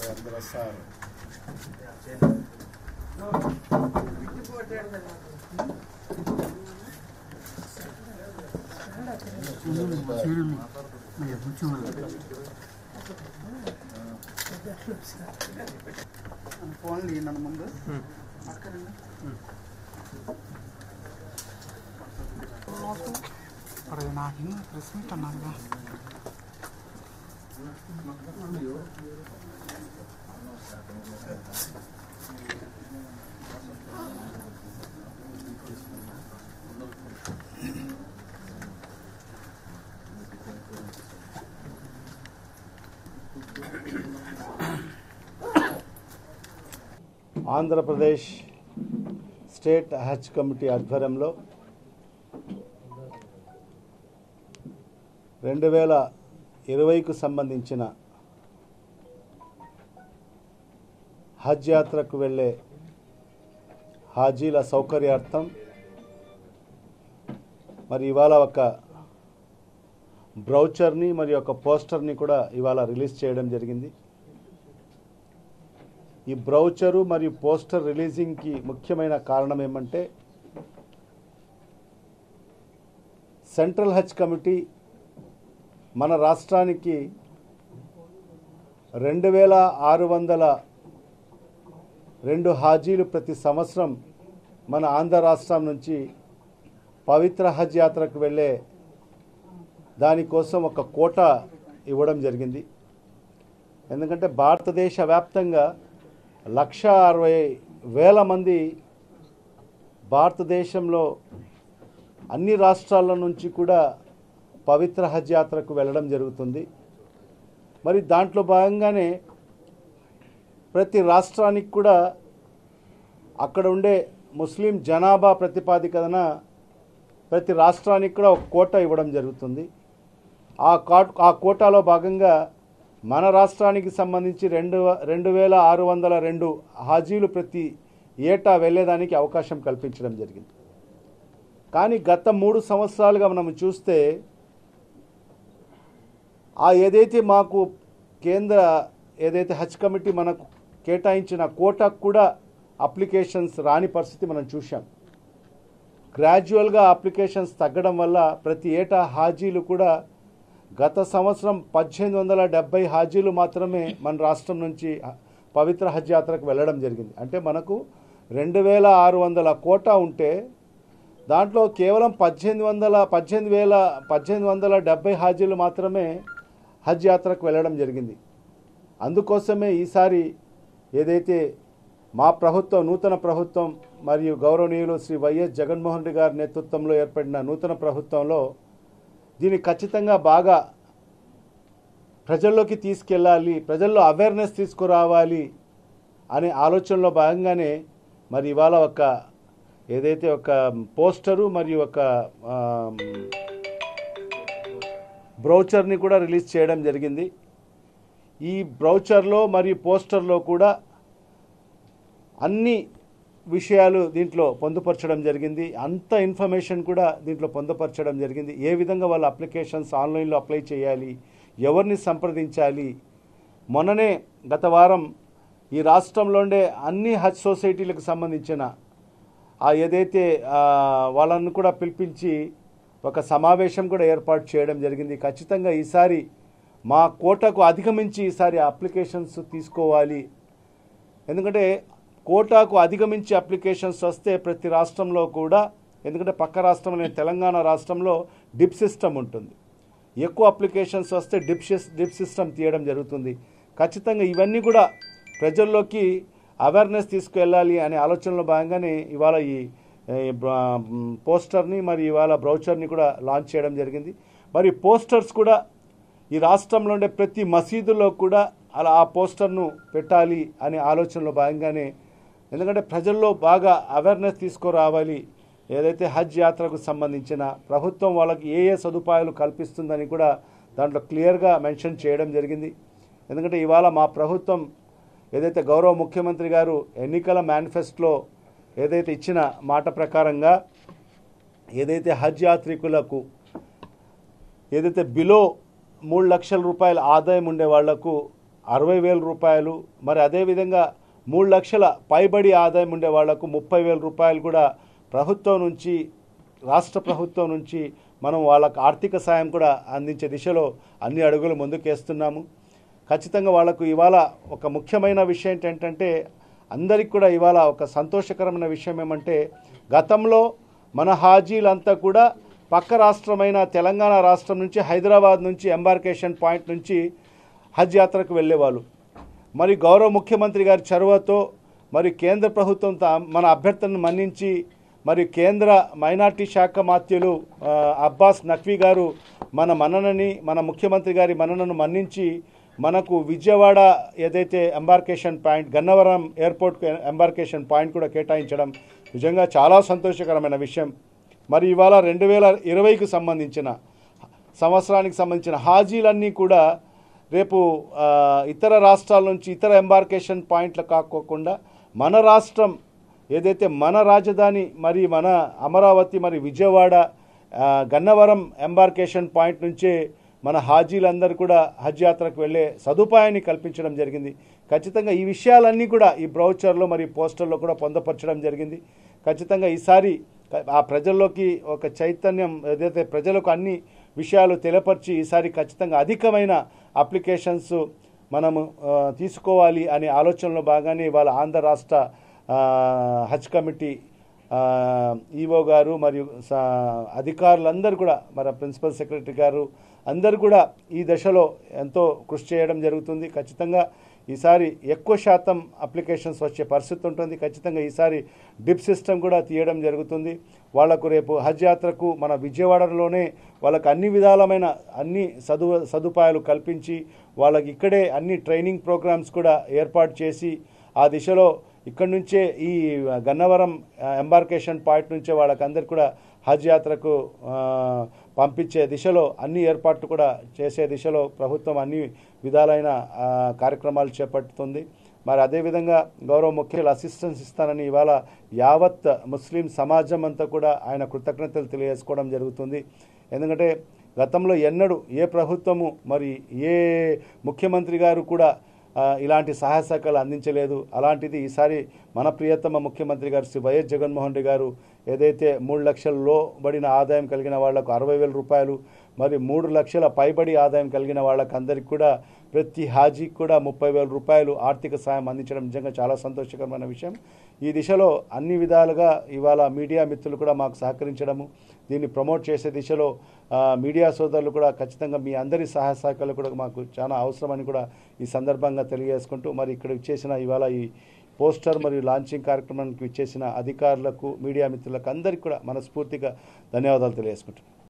అందరూ వస్తారు ఫోన్లు నన్ను ముందు ఇప్పుడు నాకు ప్రెస్ మీట్ అన్నారుగా ఆంధ్రప్రదేశ్ స్టేట్ హజ్ కమిటీ ఆధ్వర్యంలో రెండు వేల ఇరవైకు సంబంధించిన హజ్ యాత్రకు వెళ్ళే హాజీల సౌకర్యార్థం మరి ఇవాళ ఒక బ్రౌచర్ని మరి ఒక పోస్టర్ని కూడా ఇవాళ రిలీజ్ చేయడం జరిగింది ఈ బ్రౌచరు మరియు పోస్టర్ రిలీజింగ్కి ముఖ్యమైన కారణం ఏమంటే సెంట్రల్ హజ్ కమిటీ మన రాష్ట్రానికి రెండు వేల ఆరు వందల రెండు హాజీలు ప్రతి సంవత్సరం మన ఆంధ్ర రాష్ట్రం నుంచి పవిత్ర హజ్ యాత్రకు వెళ్ళే దానికోసం ఒక కోట ఇవ్వడం జరిగింది ఎందుకంటే భారతదేశ వ్యాప్తంగా లక్ష అరవై వేల మంది భారతదేశంలో అన్ని రాష్ట్రాల నుంచి కూడా పవిత్ర హజ్ యాత్రకు వెళ్ళడం జరుగుతుంది మరి దాంట్లో భాగంగానే ప్రతి రాష్ట్రానికి కూడా అక్కడ ఉండే ముస్లిం జనాభా ప్రతిపాదికన ప్రతి రాష్ట్రానికి కూడా ఒక కోట ఇవ్వడం జరుగుతుంది ఆ కాట్ ఆ కోటాలో భాగంగా మన రాష్ట్రానికి సంబంధించి రెండు రెండు వేల ఆరు వందల రెండు హాజీలు ప్రతి ఏటా వెళ్ళేదానికి అవకాశం కల్పించడం జరిగింది కానీ గత మూడు సంవత్సరాలుగా మనం చూస్తే ఆ ఏదైతే మాకు కేంద్ర ఏదైతే హజ్ కమిటీ మనకు కేటాయించిన కోటాకు కూడా అప్లికేషన్స్ రాని పరిస్థితి మనం చూసాం గ్రాడ్యువల్గా అప్లికేషన్స్ తగ్గడం వల్ల ప్రతి ఏటా హాజీలు కూడా గత సంవత్సరం పద్దెనిమిది వందల డెబ్బై హాజీలు మాత్రమే మన రాష్ట్రం నుంచి పవిత్ర హజ్ యాత్రకు వెళ్ళడం జరిగింది అంటే మనకు రెండు వేల ఆరు వందల కోటా ఉంటే దాంట్లో కేవలం పద్దెనిమిది వందల పద్దెనిమిది వేల పద్దెనిమిది వందల డెబ్బై హాజీలు మాత్రమే హజ్ యాత్రకు వెళ్ళడం జరిగింది అందుకోసమే ఈసారి ఏదైతే మా ప్రభుత్వం నూతన ప్రభుత్వం మరియు గౌరవనీయులు శ్రీ వైఎస్ జగన్మోహన్ రెడ్డి గారి నేతృత్వంలో ఏర్పడిన నూతన ప్రభుత్వంలో దీన్ని ఖచ్చితంగా బాగా ప్రజల్లోకి తీసుకెళ్ళాలి ప్రజల్లో అవేర్నెస్ తీసుకురావాలి అనే ఆలోచనలో భాగంగానే మరి ఇవాళ ఒక ఏదైతే ఒక పోస్టరు మరియు ఒక బ్రౌచర్ని కూడా రిలీజ్ చేయడం జరిగింది ఈ బ్రౌచర్లో మరియు పోస్టర్లో కూడా అన్ని విషయాలు దీంట్లో పొందుపరచడం జరిగింది అంత ఇన్ఫర్మేషన్ కూడా దీంట్లో పొందుపరచడం జరిగింది ఏ విధంగా వాళ్ళ అప్లికేషన్స్ ఆన్లైన్లో అప్లై చేయాలి ఎవరిని సంప్రదించాలి మొన్ననే గత వారం ఈ రాష్ట్రంలో ఉండే అన్ని హజ్ సొసైటీలకు సంబంధించిన ఆ ఏదైతే ఆ, వాళ్ళను కూడా పిలిపించి ఒక సమావేశం కూడా ఏర్పాటు చేయడం జరిగింది ఖచ్చితంగా ఈసారి మా కోటకు అధిగమించి ఈసారి అప్లికేషన్స్ తీసుకోవాలి ఎందుకంటే కోటాకు అధిగమించి అప్లికేషన్స్ వస్తే ప్రతి రాష్ట్రంలో కూడా ఎందుకంటే పక్క రాష్ట్రం అనే తెలంగాణ రాష్ట్రంలో డిప్ సిస్టమ్ ఉంటుంది ఎక్కువ అప్లికేషన్స్ వస్తే డిప్ సిస్- డిప్ సిస్టమ్ తీయడం జరుగుతుంది ఖచ్చితంగా ఇవన్నీ కూడా ప్రజల్లోకి అవేర్నెస్ తీసుకువెళ్ళాలి అనే ఆలోచనలో భాగంగానే ఇవాళ ఈ ఈ బ్ర- మ్, పోస్టర్ని మరి ఇవాళ బ్రౌచర్ని కూడా లాంచ్ చేయడం జరిగింది మరి పోస్టర్స్ కూడా ఈ రాష్ట్రంలో ఉండే ప్రతి మసీదులో కూడా అలా ఆ పోస్టర్ను పెట్టాలి అనే ఆలోచనలో భాగంగానే ఎందుకంటే ప్రజల్లో బాగా అవేర్నెస్ తీసుకురావాలి ఏదైతే హజ్ యాత్రకు సంబంధించిన ప్రభుత్వం వాళ్ళకి ఏ ఏ సదుపాయాలు కల్పిస్తుందని కూడా దాంట్లో క్లియర్గా మెన్షన్ చేయడం జరిగింది ఎందుకంటే ఇవాళ మా ప్రభుత్వం ఏదైతే గౌరవ ముఖ్యమంత్రి గారు ఎన్నికల మేనిఫెస్టోలో ఏదైతే ఇచ్చిన మాట ప్రకారంగా ఏదైతే హజ్ యాత్రికులకు ఏదైతే బిలో మూడు లక్షల రూపాయల ఆదాయం ఉండే వాళ్లకు అరవై వేల రూపాయలు మరి అదేవిధంగా మూడు లక్షల పైబడి ఆదాయం ఉండే వాళ్లకు ముప్పై వేల రూపాయలు కూడా ప్రభుత్వం నుంచి రాష్ట్ర ప్రభుత్వం నుంచి మనం వాళ్ళకు ఆర్థిక సాయం కూడా అందించే దిశలో అన్ని అడుగులు ముందుకేస్తున్నాము ఖచ్చితంగా వాళ్లకు ఇవాళ ఒక ముఖ్యమైన విషయం ఏంటంటే అందరికి కూడా ఇవాళ ఒక సంతోషకరమైన విషయం ఏమంటే గతంలో మన హాజీలంతా కూడా పక్క రాష్ట్రమైన తెలంగాణ రాష్ట్రం నుంచి హైదరాబాద్ నుంచి ఎంబార్కేషన్ పాయింట్ నుంచి హజ్ యాత్రకు వెళ్ళేవాళ్ళు మరి గౌరవ ముఖ్యమంత్రి గారి చొరవతో మరి కేంద్ర ప్రభుత్వం తా- మన అభ్యర్థనను మన్నించి మరి కేంద్ర మైనార్టీ శాఖ మాత్యులు ఆ, అబ్బాస్ నఖ్వీ గారు మన మన్ననని మన ముఖ్యమంత్రి గారి మన్ననను మన్నించి మనకు విజయవాడ ఏదైతే embarkation point Gannavaram airport embarkation point కూడా కేటాయించడం నిజంగా చాలా సంతోషకరమైన విషయం మరి ఇవాళ రెండు వేల ఇరవైకి సంబంధించిన సంవత్సరానికి సంబంధించిన హాజీలన్నీ కూడా రేపు ఆ, ఇతర రాష్ట్రాల నుంచి ఇతర ఎంబార్కేషన్ పాయింట్లు కాకోకుండా మన రాష్ట్రం ఏదైతే మన రాజధాని మరి మన అమరావతి మరి విజయవాడ ఆ, గన్నవరం ఎంబార్కేషన్ పాయింట్ నుంచే మన హాజీలందరూ కూడా హజ్ యాత్రకు వెళ్ళే సదుపాయాన్ని కల్పించడం జరిగింది ఖచ్చితంగా ఈ విషయాలన్నీ కూడా ఈ బ్రౌచర్లో మరి పోస్టర్లో కూడా పొందపరచడం జరిగింది ఖచ్చితంగా ఈసారి క- ఆ ప్రజల్లోకి ఒక చైతన్యం ఏదైతే ప్రజలకు అన్ని విషయాలు తెలియపరిచి ఈసారి ఖచ్చితంగా అధికమైన అప్లికేషన్స్ మనము ఆ, తీసుకోవాలి అనే ఆలోచనలో భాగానే ఇవాళ ఆంధ్ర రాష్ట్ర ఆ, హజ్ కమిటీ ఆ, ఈవో గారు మరియు సా- అధికారులందరూ కూడా మన ప్రిన్సిపల్ సెక్రటరీ గారు అందరూ కూడా ఈ దశలో ఎంతో కృషి చేయడం జరుగుతుంది ఖచ్చితంగా ఈసారి ఎక్కువ శాతం అప్లికేషన్స్ వచ్చే పరిస్థితి ఉంటుంది ఖచ్చితంగా ఈసారి డిప్ సిస్టమ్ కూడా తీయడం జరుగుతుంది వాళ్లకు రేపు హజ్ యాత్రకు మన విజయవాడలోనే వాళ్ళకు అన్ని విధాలమైన అన్ని సదు సదుపాయాలు కల్పించి వాళ్ళకి ఇక్కడే అన్ని ట్రైనింగ్ ప్రోగ్రామ్స్ కూడా ఏర్పాటు చేసి ఆ దిశలో ఇక్కడి నుంచే ఈ గన్నవరం ఆ, ఎంబార్కేషన్ పాయింట్ నుంచే వాళ్ళకందరికి కూడా హజ్ యాత్రకు ఆ, పంపించే దిశలో అన్ని ఏర్పాట్లు కూడా చేసే దిశలో ప్రభుత్వం అన్ని విధాలైన ఆ, కార్యక్రమాలు చేపడుతుంది మరి అదేవిధంగా గౌరవ ముఖ్యులు అసిస్టెన్స్ ఇస్తానని ఇవాళ యావత్ ముస్లిం సమాజం అంతా కూడా ఆయన కృతజ్ఞతలు తెలియజేసుకోవడం జరుగుతుంది ఎందుకంటే గతంలో ఎన్నడూ ఏ ప్రభుత్వము మరి ఏ ముఖ్యమంత్రి గారు కూడా ఆ, ఇలాంటి సహాయ సహకారాలు అందించలేదు అలాంటిది ఈసారి మన ప్రియతమ ముఖ్యమంత్రి గారు శ్రీ వైఎస్ జగన్మోహన్ రెడ్డి గారు ఏదైతే మూడు లక్షల్లో బడిన ఆదాయం కలిగిన వాళ్లకు అరవై వేల రూపాయలు మరి మూడు లక్షల పైబడి ఆదాయం కలిగిన వాళ్ళకి అందరికి కూడా ప్రతి హాజీకి కూడా ముప్పై వేల రూపాయలు ఆర్థిక సాయం అందించడం నిజంగా చాలా సంతోషకరమైన విషయం ఈ దిశలో అన్ని విధాలుగా ఇవాళ మీడియా మిత్రులు కూడా మాకు సహకరించడము దీన్ని ప్రమోట్ చేసే దిశలో ఆ, మీడియా సోదరులు కూడా ఖచ్చితంగా మీ అందరి సహాయ సహకారాలు కూడా మాకు చాలా అవసరమని కూడా ఈ సందర్భంగా తెలియజేసుకుంటూ మరి ఇక్కడ ఇచ్చేసిన ఇవాళ ఈ పోస్టర్ మరియు లాంచింగ్ కార్యక్రమానికి ఇచ్చేసిన అధికారులకు మీడియా మిత్రులకు అందరికీ కూడా మనస్ఫూర్తిగా ధన్యవాదాలు తెలియజేసుకుంటున్నాను